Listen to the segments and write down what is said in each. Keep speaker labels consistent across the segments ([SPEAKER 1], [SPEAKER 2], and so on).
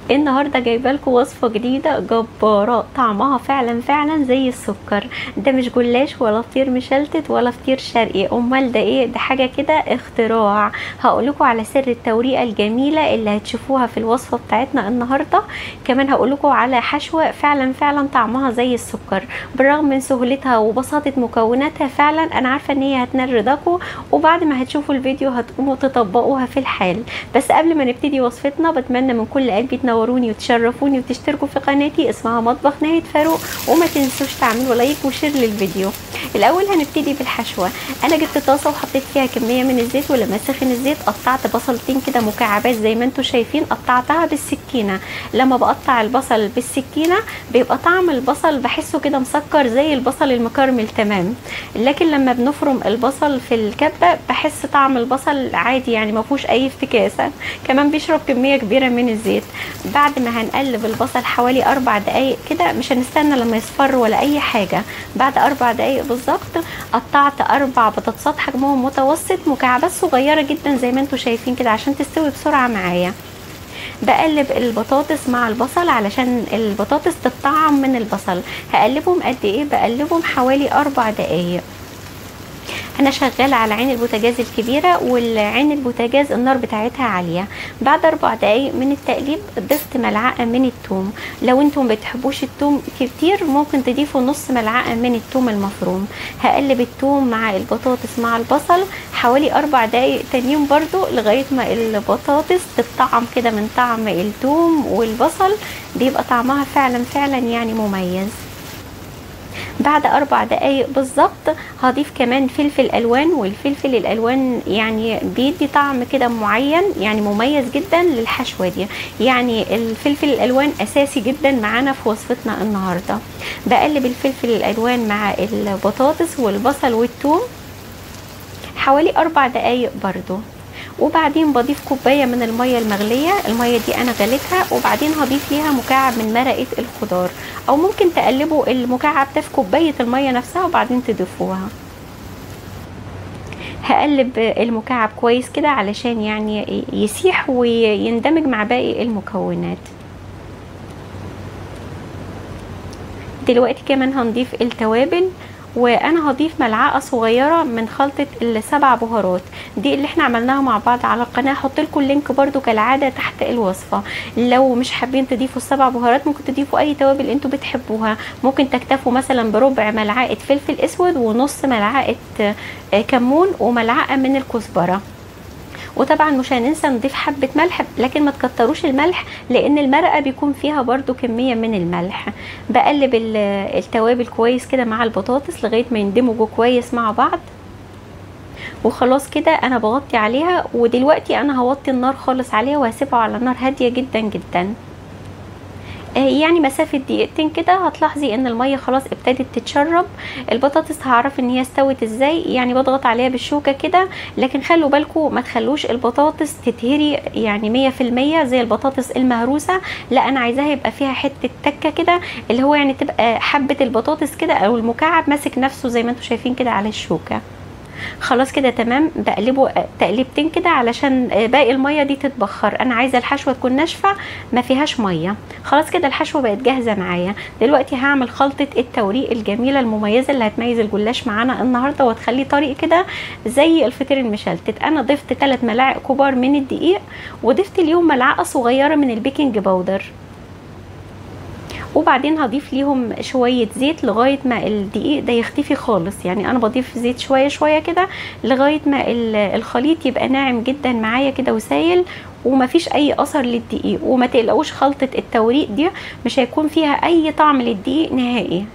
[SPEAKER 1] النهارده جايبه لكم وصفه جديده جباره طعمها فعلا فعلا زي السكر ده مش جلاش ولا فطير مشلتت ولا فطير شرقي امال ده ايه ده حاجه كده اختراع هقول لكم على سر التوريقه الجميله اللي هتشوفوها في الوصفه بتاعتنا النهارده كمان هقول لكم على حشوه فعلا فعلا طعمها زي السكر بالرغم من سهولتها وبساطه مكوناتها فعلا انا عارفه ان هي هتنال رضاكم وبعد ما هتشوفوا الفيديو هتقوموا تطبقوها في الحال بس قبل ما نبتدي وصفتنا بتمنى من كل قلبي تنوروني وتشرفوني وتشتركوا في قناتي اسمها مطبخ ناهد فاروق وما تنسوش تعملوا لايك وشير للفيديو الاول هنبتدي بالحشوه انا جبت طاسه وحطيت فيها كميه من الزيت ولما سخن الزيت قطعت بصلتين كده مكعبات زي ما انتم شايفين قطعتها بالسكينه لما بقطع البصل بالسكينه بيبقى طعم البصل بحسه كده مسكر زي البصل المكرمل تمام لكن لما بنفرم البصل في الكبه بحس طعم البصل عادي يعني ما فيهوش اي افتكاسه كمان بيشرب كميه كبيره من الزيت بعد ما هنقلب البصل حوالي اربع دقايق كده مش هنستنى لما يصفر ولا اي حاجه بعد اربع دقايق بالظبط قطعت اربع بطاطسات حجمهم متوسط مكعبات صغيره جدا زي ما انتم شايفين كده عشان تستوي بسرعه معايا بقلب البطاطس مع البصل علشان البطاطس تتطعم من البصل هقلبهم قد ايه بقلبهم حوالي اربع دقايق انا شغاله على عين البوتاجاز الكبيره والعين البوتاجاز النار بتاعتها عاليه بعد اربع دقايق من التقليب ضفت ملعقه من الثوم لو انتم بتحبوش الثوم كتير ممكن تضيفوا نص ملعقه من الثوم المفروم هقلب الثوم مع البطاطس مع البصل حوالي اربع دقايق تانيين برضو لغايه ما البطاطس تطعم كده من طعم الثوم والبصل بيبقى طعمها فعلا فعلا يعني مميز بعد اربع دقايق بالظبط هضيف كمان فلفل الوان والفلفل الالوان يعني بيدي طعم كده معين يعني مميز جدا للحشوه دي يعني الفلفل الالوان اساسي جدا معانا في وصفتنا النهارده بقلب الفلفل الالوان مع البطاطس والبصل والثوم حوالي اربع دقايق برضو وبعدين بضيف كوباية من المية المغلية المية دي أنا غليتها وبعدين هضيف ليها مكعب من مرقة الخضار أو ممكن تقلبوا المكعب ده في كوباية المية نفسها وبعدين تضيفوها هقلب المكعب كويس كده علشان يعني يسيح ويندمج مع باقي المكونات دلوقتي كمان هنضيف التوابل وانا هضيف ملعقه صغيره من خلطه السبع بهارات دي اللي احنا عملناها مع بعض على القناه هحط لكم اللينك برده كالعاده تحت الوصفه لو مش حابين تضيفوا السبع بهارات ممكن تضيفوا اي توابل انتوا بتحبوها ممكن تكتفوا مثلا بربع ملعقه فلفل اسود ونص ملعقه كمون وملعقه من الكزبره وطبعا مش هننسى نضيف حبه ملح لكن ما تكتروش الملح لان المرقه بيكون فيها برده كميه من الملح بقلب التوابل كويس كده مع البطاطس لغايه ما يندمجوا كويس مع بعض وخلاص كده انا بغطي عليها ودلوقتي انا هوطي النار خالص عليها وهسيبها على نار هاديه جدا جدا يعني مسافة دقيقتين كده هتلاحظي ان المية خلاص ابتدت تتشرب البطاطس هعرف ان هي استوت ازاي يعني بضغط عليها بالشوكة كده لكن خلوا بالكم ما تخلوش البطاطس تتهري يعني مية في المية زي البطاطس المهروسة لا انا عايزاها يبقى فيها حتة تكة كده اللي هو يعني تبقى حبة البطاطس كده او المكعب ماسك نفسه زي ما انتم شايفين كده على الشوكة خلاص كده تمام بقلبه تقليبتين كده علشان باقي الميه دي تتبخر انا عايزه الحشوه تكون ناشفه ما فيهاش ميه خلاص كده الحشوه بقت جاهزه معايا دلوقتي هعمل خلطه التوريق الجميله المميزه اللي هتميز الجلاش معانا النهارده وتخليه طريق كده زي الفطير المشلتت انا ضفت 3 ملاعق كبار من الدقيق وضفت اليوم ملعقه صغيره من البيكنج باودر وبعدين هضيف ليهم شوية زيت لغاية ما الدقيق ده يختفي خالص يعني انا بضيف زيت شوية شوية كده لغاية ما الخليط يبقى ناعم جدا معايا كده وسايل ومفيش اي اثر للدقيق وما تقلقوش خلطة التوريق دي مش هيكون فيها اي طعم للدقيق نهائي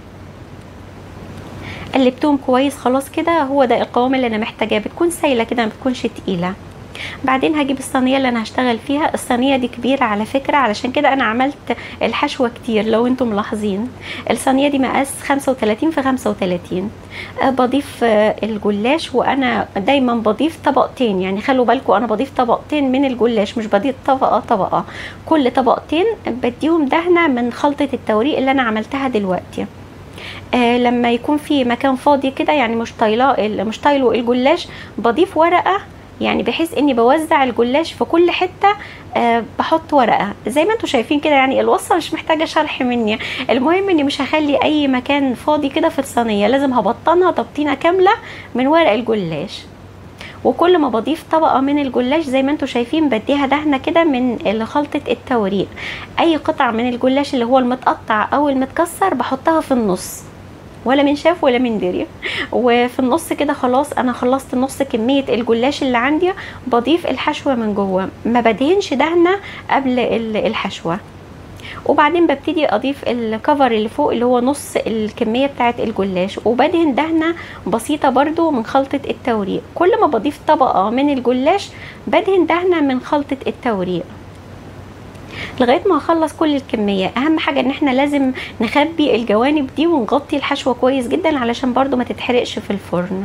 [SPEAKER 1] قلبتهم كويس خلاص كده هو ده القوام اللي انا محتاجاه بتكون سايله كده ما بتكونش تقيله بعدين هجيب الصينيه اللي انا هشتغل فيها الصينيه دي كبيره على فكره علشان كده انا عملت الحشوه كتير لو انتم ملاحظين الصينيه دي مقاس 35 في 35 أه بضيف أه الجلاش وانا دايما بضيف طبقتين يعني خلوا بالكم انا بضيف طبقتين من الجلاش مش بضيف طبقه طبقه كل طبقتين بديهم دهنه من خلطه التوريق اللي انا عملتها دلوقتي آه لما يكون في مكان فاضي كده يعني مش طايله مش طايله الجلاش بضيف ورقه يعني بحيث اني بوزع الجلاش في كل حته أه بحط ورقه زي ما انتم شايفين كده يعني الوصفه مش محتاجه شرح مني المهم اني مش هخلي اي مكان فاضي كده في الصينيه لازم هبطنها تبطينه كامله من ورق الجلاش وكل ما بضيف طبقه من الجلاش زي ما انتم شايفين بديها دهنه كده من خلطه التوريق اي قطع من الجلاش اللي هو المتقطع او المتكسر بحطها في النص ولا من شاف ولا من دري وفي النص كده خلاص انا خلصت نص كميه الجلاش اللي عندي بضيف الحشوه من جوه ما بدهنش دهنه قبل الحشوه وبعدين ببتدي اضيف الكفر اللي فوق اللي هو نص الكميه بتاعه الجلاش وبدهن دهنه بسيطه برده من خلطه التوريق كل ما بضيف طبقه من الجلاش بدهن دهنه من خلطه التوريق لغايه ما اخلص كل الكميه اهم حاجه ان احنا لازم نخبي الجوانب دي ونغطي الحشوه كويس جدا علشان برده ما تتحرقش في الفرن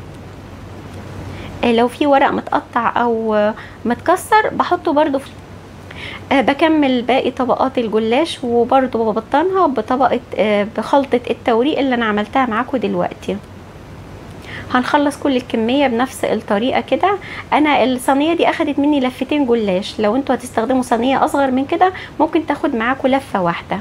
[SPEAKER 1] لو في ورق متقطع او متكسر بحطه برده في أه بكمل باقي طبقات الجلاش وبرده ببطنها بطبقه أه بخلطه التوريق اللي انا عملتها معاكم دلوقتي هنخلص كل الكمية بنفس الطريقة كده انا الصينية دي اخدت مني لفتين جلاش لو انتوا هتستخدموا صينية اصغر من كده ممكن تاخد معاكم لفة واحدة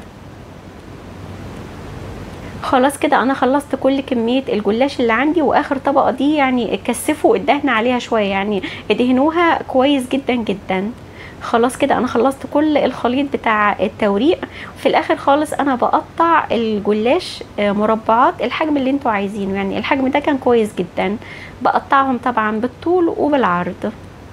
[SPEAKER 1] خلاص كده انا خلصت كل كمية الجلاش اللي عندي واخر طبقة دي يعني كثفوا الدهن عليها شوية يعني ادهنوها كويس جدا جدا خلاص كده انا خلصت كل الخليط بتاع التوريق في الاخر خالص انا بقطع الجلاش مربعات الحجم اللي انتوا عايزينه يعني الحجم ده كان كويس جدا بقطعهم طبعا بالطول وبالعرض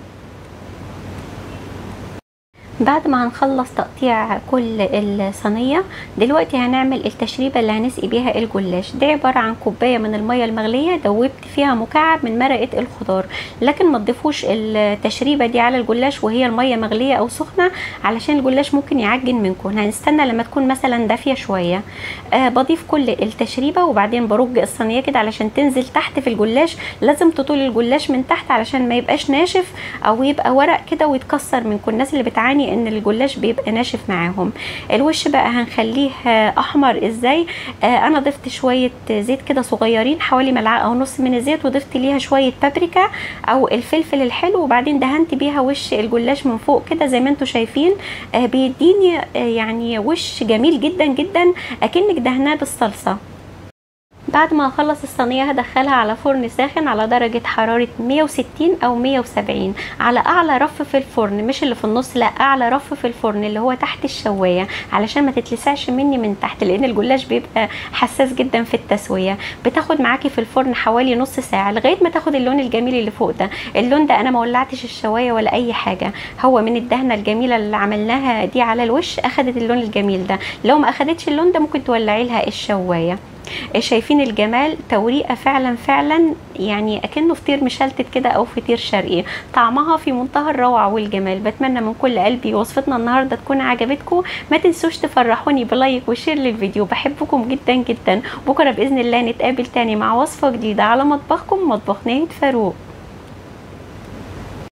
[SPEAKER 1] بعد ما هنخلص تقطيع كل الصينيه دلوقتي هنعمل التشريبه اللي هنسقي بيها الجلاش دي عباره عن كوبايه من الميه المغليه دوبت فيها مكعب من مرقه الخضار لكن ما تضيفوش التشريبه دي على الجلاش وهي الميه مغليه او سخنه علشان الجلاش ممكن يعجن منكم هنستنى لما تكون مثلا دافيه شويه آه بضيف كل التشريبه وبعدين برج الصينيه كده علشان تنزل تحت في الجلاش لازم تطول الجلاش من تحت علشان ما يبقاش ناشف او يبقى ورق كده ويتكسر منكم الناس اللي بتعاني ان الجلاش بيبقى ناشف معاهم الوش بقى هنخليه احمر ازاي آه انا ضفت شويه زيت كده صغيرين حوالي ملعقه ونص من الزيت وضفت ليها شويه بابريكا او الفلفل الحلو وبعدين دهنت بيها وش الجلاش من فوق كده زي ما انتم شايفين آه بيديني آه يعني وش جميل جدا جدا اكنك دهناه بالصلصه بعد ما اخلص الصينيه هدخلها على فرن ساخن على درجه حراره 160 او 170 على اعلى رف في الفرن مش اللي في النص لا اعلى رف في الفرن اللي هو تحت الشوايه علشان ما تتلسعش مني من تحت لان الجلاش بيبقى حساس جدا في التسويه بتاخد معاكي في الفرن حوالي نص ساعه لغايه ما تاخد اللون الجميل اللي فوق ده اللون ده انا ما ولعتش الشوايه ولا اي حاجه هو من الدهنه الجميله اللي عملناها دي على الوش اخدت اللون الجميل ده لو ما اخدتش اللون ده ممكن تولعي لها الشوايه شايفين الجمال توريقه فعلا فعلا يعني اكنه فطير مشلتت كده او فطير شرقي طعمها في منتهى الروعه والجمال بتمنى من كل قلبي وصفتنا النهارده تكون عجبتكم ما تنسوش تفرحوني بلايك وشير للفيديو بحبكم جدا جدا بكره باذن الله نتقابل تاني مع وصفه جديده على مطبخكم مطبخ ناهد فاروق